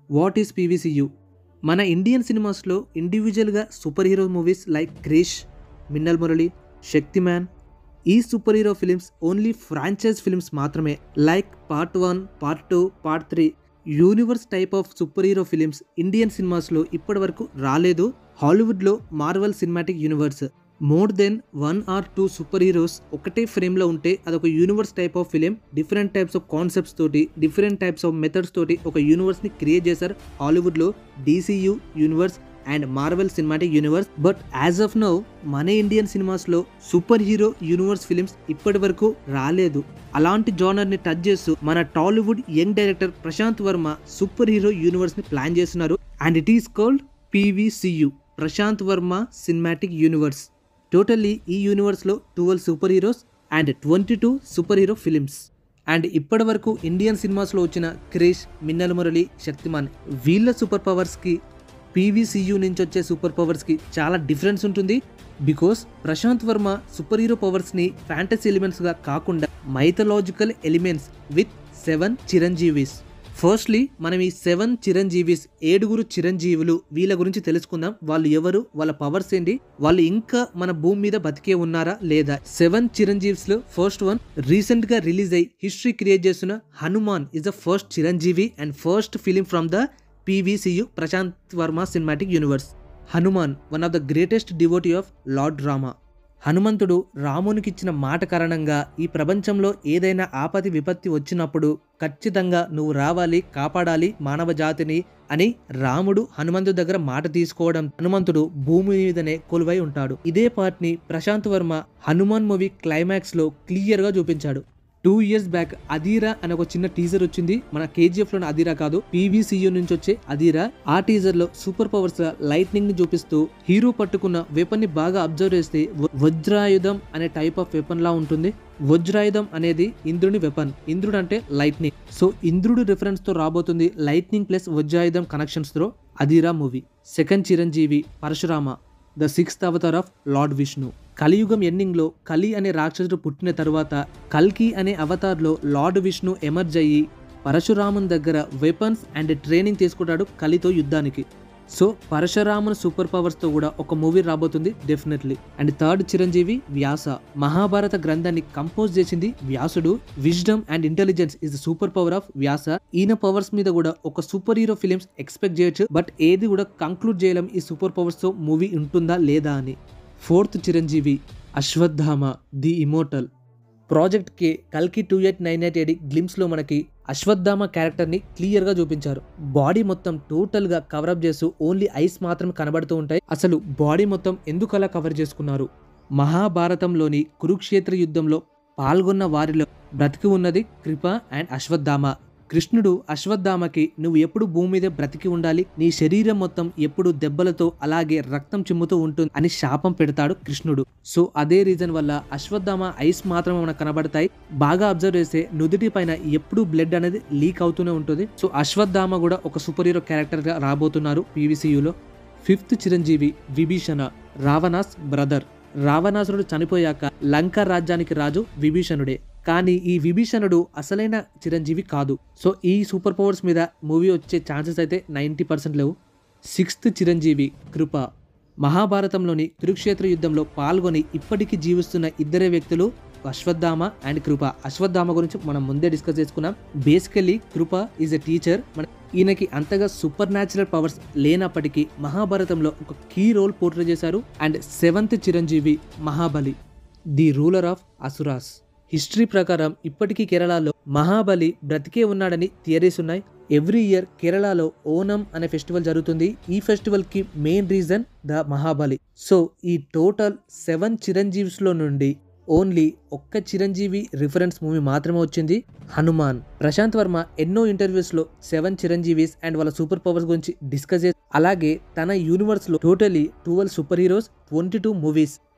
what is పీవీసీయు మన Indian సినిమాస్లో ఇండివిజువల్గా superhero movies like Krrish Minnal Murali Shaktimaan ఈ superhero films only franchise films మాత్రమే like part one part two part three universe type of superhero films Indian సినిమాస్లో ఇప్పటి వరకు రాలేదు హాలీవుడ్లో Marvel cinematic universe more than one or two superheroes ఒకటే ఫ్రేమ్లో ఉంటే అదొక universe type of film different types of concepts తోటి డిఫరెంట్ టైప్స్ ఆఫ్ మెథడ్స్ తోటి ఒక యూనివర్స్ని క్రియేట్ చేశారు హాలీవుడ్లో DCU universe and Marvel cinematic universe but as of now మన ఇండియన్ సినిమాస్లో సూపర్ హీరో యూనివర్స్ ఫిలిమ్స్ ఇప్పటి వరకు రాలేదు అలాంటి జానర్ని టచ్ చేస్తూ మన Tollywood young director Prasanth Varma superhero యూనివర్స్ని ప్లాన్ చేస్తున్నారు and it is called PVCU Prasanth Varma cinematic universe totally ఈ యూనివర్స్లో twelve superheroes and twenty two superhero films and ఇప్పటి వరకు ఇండియన్ సినిమాస్లో వచ్చిన క్రిష్ మిన్నల్ మురళి శక్తిమాన్ వీళ్ళ సూపర్ పవర్స్కి పీవీసీయూ నుంచి వచ్చే సూపర్ పవర్స్కి చాలా డిఫరెన్స్ ఉంటుంది because Prasanth Varma superhero పవర్స్ని ఫ్యాంటసీ ఎలిమెంట్స్గా కాకుండా mythological elements with seven Chiranjeevis firstly మనం ఈ సెవెన్ చిరంజీవిస్ ఏడుగురు చిరంజీవులు వీళ్ళ గురించి తెలుసుకుందాం వాళ్ళు ఎవరు వాళ్ళ పవర్స్ ఏంటి వాళ్ళు ఇంకా మన భూమి మీద బతికే ఉన్నారా లేదా సెవెన్ చిరంజీవిస్ లో ఫస్ట్ వన్ రీసెంట్ గా రిలీజ్ అయ్యి హిస్టరీ క్రియేట్ చేస్తున్న Hanuman is the first Chiranjeevi and first film from the PVCU Prasanth Varma cinematic universe Hanuman one of the greatest devotee of Lord Rama హనుమంతుడు రామునికిచ్చిన మాట కారణంగా ఈ ప్రపంచంలో ఏదైనా ఆపతి విపత్తి వచ్చినప్పుడు ఖచ్చితంగా నువ్వు రావాలి కాపాడాలి మానవ జాతిని అని రాముడు హనుమంతుడి దగ్గర మాట తీసుకోవడం హనుమంతుడు భూమి మీదనే కొలువై ఉంటాడు ఇదే పార్ట్ని ప్రశాంత్ వర్మ హనుమాన్ మూవీ క్లైమాక్స్ లో క్లియర్ గా చూపించాడు టూ ఇయర్స్ బ్యాక్ అదీరా అనే ఒక చిన్న టీజర్ వచ్చింది మన కేజీఎఫ్ లోని అదీరా కాదు పీవీసీయూ నుంచి వచ్చే అదీరా ఆ టీజర్ లో సూపర్ పవర్స్ లైట్నింగ్ ని చూపిస్తూ హీరో పట్టుకున్న వెపన్ ని బాగా అబ్జర్వ్ చేస్తే వ- వజ్రాయుధం అనే టైప్ ఆఫ్ వెపన్ లా ఉంటుంది వజ్రాయుధం అనేది ఇంద్రుని వెపన్ ఇంద్రుడు అంటే లైట్నింగ్ సో ఇంద్రుడు రిఫరెన్స్ తో రాబోతుంది లైట్నింగ్ ప్లస్ వజ్రాయుధం కనెక్షన్స్ తో Adhira movie second Chiranjeevi Parashurama the sixth avatar of Lord Vishnu కలియుగం ఎండింగ్లో కలి అనే రాక్షసుడు పుట్టిన తరువాత కల్కి అనే అవతార్లో లార్డ్ విష్ణు ఎమర్జ్ అయ్యి పరశురాముని దగ్గర వెపన్స్ అండ్ ట్రైనింగ్ తీసుకుంటాడు కలితో యుద్ధానికి సో పరశురాముని సూపర్ పవర్స్తో కూడా ఒక మూవీ రాబోతుంది definitely and third Chiranjeevi Vyasa Mahabharata గ్రంథాన్ని కంపోజ్ చేసింది వ్యాసుడు wisdom and intelligence is the superpower of Vyasa ఈయన పవర్స్ మీద కూడా ఒక సూపర్ హీరో ఫిలిమ్స్ ఎక్స్పెక్ట్ చేయొచ్చు బట్ ఏది కూడా కంక్లూడ్ చేయలేం ఈ సూపర్ పవర్స్ తో మూవీ ఉంటుందా లేదా అని fourth Chiranjeevi Ashwatthama the immortal Project K కల్కి two eight nine eight eight గ్లిమ్స్లో మనకి అశ్వత్థామ క్యారెక్టర్ని క్లియర్గా చూపించారు బాడీ మొత్తం టోటల్గా కవరప్ చేస్తూ ఓన్లీ ఐస్ మాత్రం కనబడుతూ ఉంటాయి అసలు బాడీ మొత్తం ఎందుకు అలా కవర్ చేసుకున్నారు మహాభారతంలోని కురుక్షేత్ర యుద్ధంలో పాల్గొన్న వారిలో బ్రతికి ఉన్నది కృప అండ్ అశ్వత్థామ కృష్ణుడు అశ్వత్థామకి నువ్వు ఎప్పుడు భూమి మీద బ్రతికి ఉండాలి నీ శరీరం మొత్తం ఎప్పుడు దెబ్బలతో అలాగే రక్తం చిమ్ముతూ ఉంటుంది అని శాపం పెడతాడు కృష్ణుడు సో అదే రీజన్ వల్ల అశ్వత్థామ ఐస్ మాత్రమే మనకు కనబడతాయి బాగా అబ్జర్వ్ చేస్తే నుదుటి పైన ఎప్పుడు బ్లడ్ అనేది లీక్ అవుతూనే ఉంటుంది సో అశ్వత్థామ కూడా ఒక సూపర్ హీరో క్యారెక్టర్ గా రాబోతున్నారు పీవీసీయూలో ఫిఫ్త్ చిరంజీవి విభీషణ రావణాస్ బ్రదర్ రావణాసురుడు చనిపోయాక లంక రాజ్యానికి రాజు విభీషణుడే కానీ ఈ విభీషణుడు అసలైన చిరంజీవి కాదు సో ఈ సూపర్ పవర్స్ మీద మూవీ వచ్చే ఛాన్సెస్ అయితే నైంటీ పర్సెంట్ లేవు సిక్స్త్ చిరంజీవి కృప మహాభారతంలోని కురుక్షేత్ర యుద్ధంలో పాల్గొని ఇప్పటికీ జీవిస్తున్న ఇద్దరే వ్యక్తులు అశ్వత్థామ అండ్ కృప అశ్వత్థామ గురించి మనం ముందే డిస్కస్ చేసుకున్నాం basically Kripa is a teacher మన ఈయనకి అంతగా సూపర్ న్యాచురల్ పవర్స్ లేనప్పటికీ మహాభారతంలో ఒక కీ రోల్ పోర్ట్రే చేశారు and seventh Chiranjeevi Mahabali the ruler of asuras history ప్రకారం ఇప్పటికీ కేరళలో మహాబలి బ్రతికే ఉన్నాడని థియరీస్ ఉన్నాయి ఎవ్రీ ఇయర్ కేరళలో ఓనం అనే ఫెస్టివల్ జరుగుతుంది ఈ ఫెస్టివల్ కి main reason the Mahabali so ఈ టోటల్ సెవెన్ చిరంజీవిస్ లో నుండి ఓన్లీ ఒక్క చిరంజీవి రిఫరెన్స్ మూవీ మాత్రమే వచ్చింది హనుమాన్ ప్రశాంత్ వర్మ ఎన్నో ఇంటర్వ్యూస్ లో సెవెన్ చిరంజీవిస్ అండ్ వాళ్ళ సూపర్ పవర్స్ గురించి డిస్కస్ చేసి అలాగే తన యూనివర్స్ లో totally twelve superheroes twenty two movies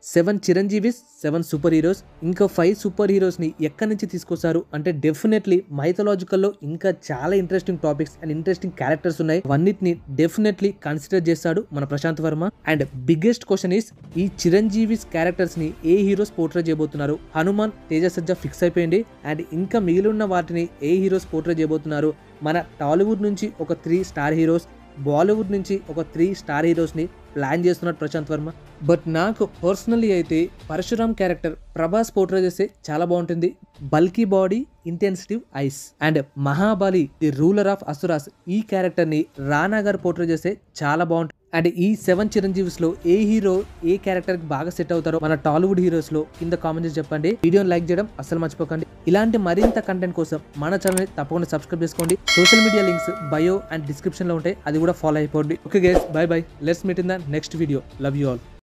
seven Chiranjeevis seven superheroes ఇంకా ఫైవ్ సూపర్ హీరోస్ని ఎక్కడి నుంచి తీసుకొస్తారు అంటే డెఫినెట్లీ మైథలాజికల్లో ఇంకా చాలా interesting topics and interesting characters ఉన్నాయి అవన్నిటిని డెఫినెట్లీ కన్సిడర్ చేస్తాడు మన Prashanth Varma and biggest question is ఈ చిరంజీవిస్ క్యారెక్టర్స్ ని ఏ హీరోస్ పోర్ట్రే చేయబోతున్నారు హనుమాన్ తేజ సజ్జ ఫిక్స్ అయిపోయింది అండ్ ఇంకా మిగిలి ఉన్న వాటిని ఏ హీరోస్ పోర్ట్రే చేయబోతున్నారు మన టాలీవుడ్ నుంచి ఒక త్రీ స్టార్ హీరోస్ బాలీవుడ్ నుంచి ఒక త్రీ స్టార్ హీరోస్ని ప్లాన్ చేస్తున్నాడు ప్రశాంత్ వర్మ బట్ నాకు పర్సనల్లీ అయితే పరశురామ్ క్యారెక్టర్ ప్రభాస్ పోర్ట్రే చేస్తే చాలా బాగుంటుంది bulky body intensive eyes and Mahabali the ruler of asuras ఈ క్యారెక్టర్ని రానా గారు పోర్ట్రే చేస్తే చాలా బాగుంటుంది అండ్ ఈ సెవెన్ చిరంజీవిస్ లో ఏ హీరో ఏ క్యారెక్టర్ కి బాగా సెట్ అవుతారో మన టాలీవుడ్ హీరోస్ లో కింద కామెంట్ చేసి చెప్పండి వీడియోని లైక్ చేయడం అసలు మర్చిపోకండి ఇలాంటి మరింత కంటెంట్ కోసం మన ఛానల్ తప్పకుండా సబ్స్క్రైబ్ చేసుకోండి social media links bio and description లో ఉంటాయి అది కూడా ఫాలో అయిపోండి okay guys bye bye let's meet in the next video love you all